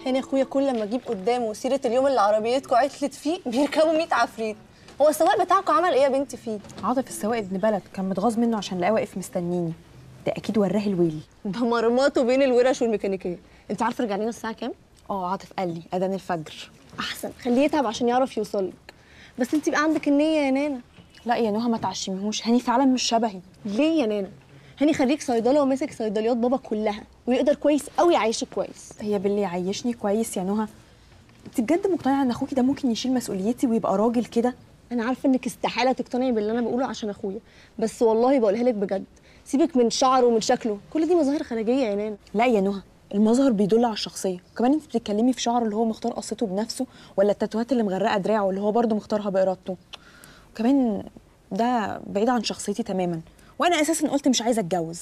هاني اخويا كل لما اجيب قدامه سيره اليوم اللي عربيتكم عطلت فيه بيركبوا 100 عفريت هو السواق بتاعكم عمل ايه يا بنتي فيه عاطف السواق ابن بلد كان متغاظ منه عشان لقاه واقف مستنيني ده اكيد وراه الويل ده مرمطه بين الورش والميكانيكيه انت عارفه رجع لنا الساعه كام اه عاطف قال لي اذان الفجر احسن خليه يتعب عشان يعرف يوصلك بس انت بقى عندك النيه يا نانا لا يا نهى ما تعشميهوش هاني فعلا مش شبهي ليه يا نانا هاني خريج صيدله وماسك صيدليات بابا كلها ويقدر كويس قوي يعيشك كويس هي باللي يعيشني كويس يا نهى انت بجد مقتنعه ان اخوكي ده ممكن يشيل مسؤوليتي ويبقى راجل كده انا عارفه انك استحاله تقتنعي باللي انا بقوله عشان اخويا بس والله بقولها لك بجد سيبك من شعره ومن شكله كل دي مظاهر خارجيه يا نانا لا يا نهى المظهر بيدل على الشخصيه وكمان انت بتتكلمي في شعره اللي هو مختار قصته بنفسه ولا التاتوهات اللي مغرقه دراعه اللي هو برضه مختارها بارادته وكمان ده بعيد عن شخصيتي تماما وانا اساسا قلت مش عايزه اتجوز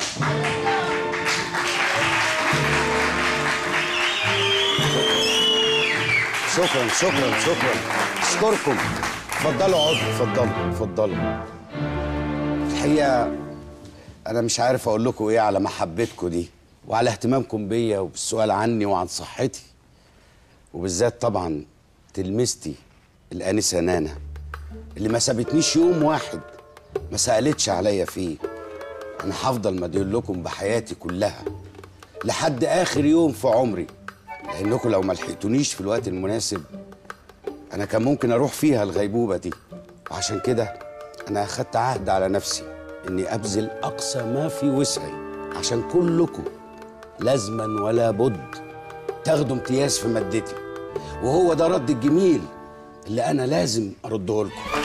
شكرا شكرا شكرا اشكركم اتفضلوا اقعدوا اتفضلوا اتفضلوا الحقيقه انا مش عارف اقول لكم ايه على محبتكم دي وعلى اهتمامكم بيا وبالسؤال عني وعن صحتي وبالذات طبعا تلمستي الانسه نانا اللي ما سابتنيش يوم واحد ما سالتش عليا فيه انا هفضل مدين لكم بحياتي كلها لحد اخر يوم في عمري لانكم لو ما لحقتونيش في الوقت المناسب انا كان ممكن اروح فيها الغيبوبه دي وعشان كده انا اخدت عهد على نفسي اني ابذل اقصى ما في وسعي عشان كلكم لازما ولا بد تاخدوا امتياز في مادتي وهو ده رد الجميل اللي انا لازم ارده لكم